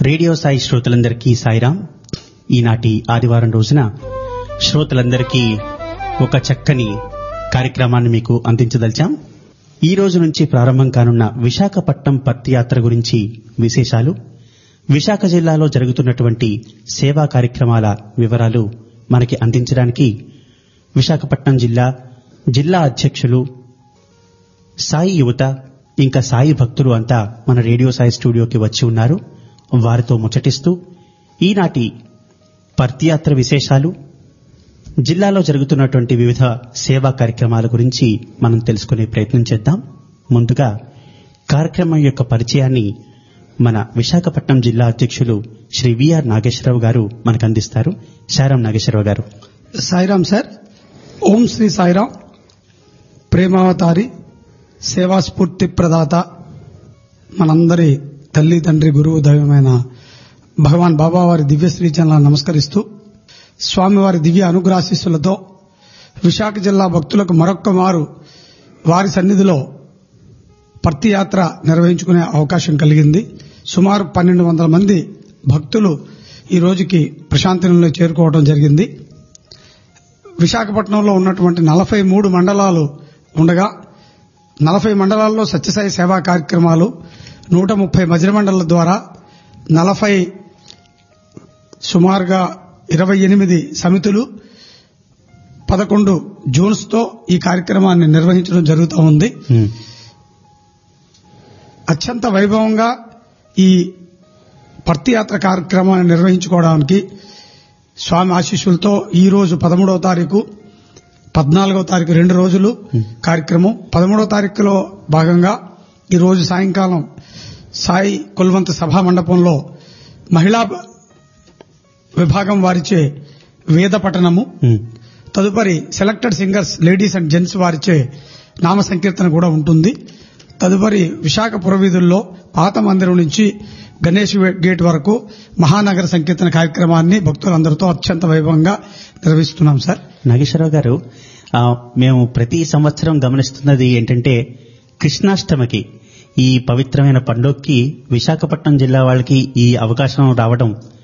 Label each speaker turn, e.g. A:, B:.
A: radio Sai శ్రోతలందరికీ సాయిరాం ఈనాటి ఆదివారం రోజున శ్రోతలందరికీ ఒక చక్కని కార్యక్రమాన్ని మీకు అందించదలిచాం ఈ రోజు నుంచి ప్రారంభం కానున్న విశాఖపట్నం పత్తి యాత్ర గురించి విశేషాలు విశాఖ జిల్లాలో జరుగుతున్నటువంటి సేవా కార్యక్రమాల వివరాలు మనకి అందించడానికి విశాఖపట్నం జిల్లా జిల్లా అధ్యక్షులు సాయి యువత ఇంకా సాయి భక్తులు అంతా మన రేడియో సాయి స్టూడియోకి వచ్చి ఉన్నారు వారితో ముచ్చటిస్తూ ఈనాటి పర్తియాత్ర విశేషాలు జిల్లాలో జరుగుతున్నటువంటి వివిధ సేవా కార్యక్రమాల గురించి మనం తెలుసుకునే ప్రయత్నం చేద్దాం ముందుగా కార్యక్రమం యొక్క పరిచయాన్ని మన విశాఖపట్నం జిల్లా అధ్యక్షులు శ్రీ విఆర్ నాగేశ్వరరావు గారు మనకు అందిస్తారు శారం నాగేశ్వరరావు గారు
B: సాయిరాం సార్ ఓం శ్రీ సాయిరాం ప్రేమావతారి సేవా స్ఫూర్తి ప్రదాత మనందరి తల్లి తండ్రి గురువు దైవమైన భగవాన్ బాబా వారి దివ్య శ్రీచరణాలను నమస్కరిస్తూ స్వామివారి దివ్య అనుగ్రహాశీస్సులతో విశాఖ జిల్లా భక్తులకు మరొక్క మారు వారి సన్నిధిలో పర్తి యాత్ర నిర్వహించుకునే అవకాశం కలిగింది సుమారు పన్నెండు వందల మంది భక్తులు ఈ రోజుకి ప్రశాంతిలో చేరుకోవడం జరిగింది విశాఖపట్నంలో ఉన్నటువంటి నలభై మూడు మండలాలు ఉండగా నలభై మండలాల్లో సత్యసాయి సేవా కార్యక్రమాలు నూట ముప్పై మజిర మండలాల ద్వారా నలభై సుమారుగా ఇరవై ఎనిమిది సమితులు పదకొండు జోన్స్ తో ఈ కార్యక్రమాన్ని నిర్వహించడం జరుగుతూ ఉంది
A: ఉమ్,
B: అత్యంత వైభవంగా ఈ పర్తియాత్ర కార్యక్రమాన్ని నిర్వహించుకోవడానికి స్వామి ఆశీస్సులతో ఈ రోజు పదమూడవ తారీఖు పద్నాలుగవ తారీఖు రెండు రోజులు కార్యక్రమం పదమూడవ తారీఖులో భాగంగా ఈ రోజు సాయంకాలం సాయి కుల్వంత్ సభా మండపంలో మహిళా విభాగం వారిచే వేద పఠనము
A: ఉమ్,
B: తదుపరి selected singers ladies and gents వారిచే నామ సంకీర్తన కూడా ఉంటుంది తదుపరి విశాఖ పురవీధుల్లో పాత మందిరం నుంచి గణేష్ గేట్ వరకు మహానగర సంకీర్తన కార్యక్రమాన్ని భక్తులందరితో అత్యంత వైభవంగా నిర్వహిస్తున్నాం సార్
A: నాగేశ్వరరావు గారు ఆ, మేము ప్రతి సంవత్సరం గమనిస్తున్నది ఏంటంటే కృష్ణాష్టమికి ఈ పవిత్రమైన పండుగకి విశాఖపట్నం జిల్లా వాళ్ళకి ఈ అవకాశం రావడం